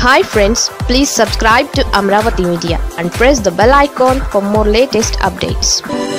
hi friends please subscribe to Amaravati media and press the bell icon for more latest updates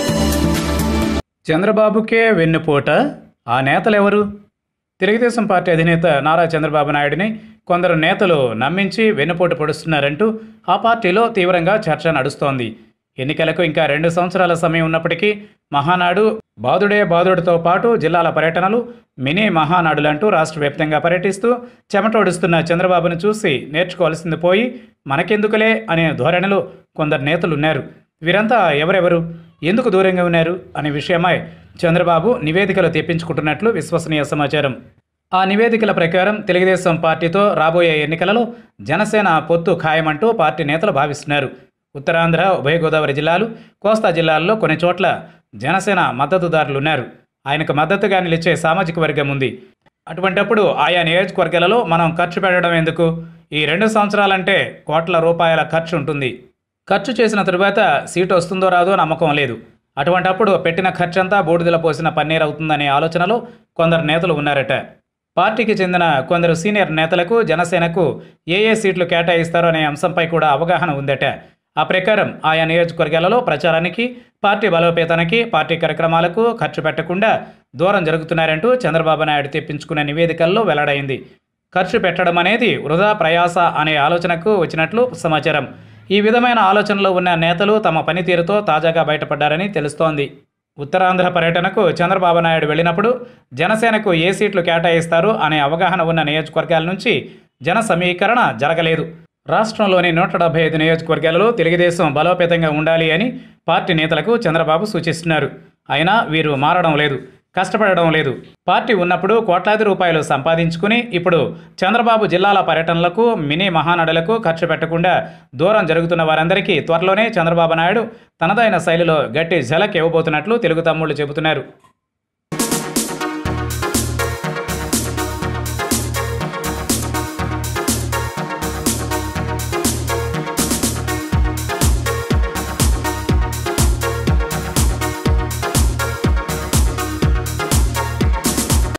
చంద్రబాబుకే వెన్నుపోట ఆ నేతలెవరు Telugu Desam party అధినేత నారా చంద్రబాబు నాయుడిని కొందరు నేతలు నమ్మించి వెన్నుపోటు పొడుస్తున్నారంటూ ఆ పార్టీలో తీవ్రంగా చర్చ నడుస్తోంది ఎన్నికలకు ఇంకా రెండు సంవత్సరాల సమయం ఉన్నప్పటికీ మహానాడు బాదుడే బాదుడితో పాటు జిల్లాల పర్యటనలు మినీ మహానాడులంటూ రాష్ట్ర వ్యాప్తంగా పర్యటిస్తూ చెమటోడుస్తున్న చంద్రబాబును చూసి నేర్చుకోవాల్సింది పోయి మనకెందుకులే అనే ధోరణిలో కొందరు నేతలు ఉన్నారు వీరంతా ఎవరెవరు ఎందుకు దూరంగా ఉన్నారు అనే విషయమై చంద్రబాబు నివేదికలు తెప్పించుకుంటున్నట్లు విశ్వసనీయ సమాచారం ఆ నివేదికల ప్రకారం తెలుగుదేశం పార్టీతో రాబోయే ఎన్నికలలో జనసేన పొత్తు ఖాయమంటూ పార్టీ నేతలు భావిస్తున్నారు ఉత్తరాంధ్ర ఉభయ గోదావరి జిల్లాలు కోస్తా జిల్లాల్లో కొన్ని చోట్ల జనసేన మద్దతుదారులు ఉన్నారు ఆయనకు మద్దతుగా నిలిచే సామాజిక వర్గం ఉంది అటువంటప్పుడు ఆయా నియోజకవర్గాలలో మనం ఖర్చు పెట్టడం ఎందుకు ఈ రెండు సంవత్సరాలంటే కోట్ల రూపాయల ఖర్చు ఉంటుంది ఖర్చు చేసిన తరువాత సీటు వస్తుందో రాదో నమ్మకం లేదు అటువంటప్పుడు పెట్టిన ఖర్చంతా బూడిదల పోసిన పన్నీర్ అవుతుందనే ఆలోచనలో కొందరు నేతలు ఉన్నారట పార్టీకి చెందిన కొందరు సీనియర్ నేతలకు జనసేనకు ఏ ఏ సీట్లు కేటాయిస్తారో అనే అంశంపై కూడా అవగాహన ఉందట ఆ ప్రకారం ఆయా నియోజకవర్గాలలో ప్రచారానికి పార్టీ బలోపేతానికి పార్టీ కార్యక్రమాలకు ఖర్చు పెట్టకుండా దూరం జరుగుతున్నారంటూ చంద్రబాబు నాయుడు తెప్పించుకున్న నివేదికల్లో వెల్లడైంది ఖర్చు పెట్టడం అనేది వృధా ప్రయాస అనే ఆలోచనకు వచ్చినట్లు సమాచారం ఈ విధమైన ఆలోచనలో ఉన్న నేతలు తమ పనితీరుతో తాజాగా బయటపడ్డారని తెలుస్తోంది ఉత్తరాంధ్ర పర్యటనకు చంద్రబాబు నాయుడు వెళ్ళినప్పుడు జనసేనకు ఏ సీట్లు కేటాయిస్తారు అనే అవగాహన ఉన్న నియోజకవర్గాల నుంచి జన సమీకరణ జరగలేదు రాష్ట్రంలోని నూట డెబ్బై ఐదు నియోజకవర్గాలలో తెలుగుదేశం బలోపేతంగా ఉండాలి అని పార్టీ నేతలకు చంద్రబాబు సూచిస్తున్నారు అయినా వీరు మారడం లేదు కష్టపడడం లేదు పార్టీ ఉన్నప్పుడు కోట్లాది రూపాయలు సంపాదించుకుని ఇప్పుడు చంద్రబాబు జిల్లాల పర్యటనలకు మినీ మహానడులకు ఖర్చు పెట్టకుండా దూరం జరుగుతున్న వారందరికీ త్వరలోనే చంద్రబాబు నాయుడు తనదైన శైలిలో గట్టి ఝలక్ ఇవ్వబోతున్నట్లు తెలుగు తమ్ముళ్ళు చెబుతున్నారు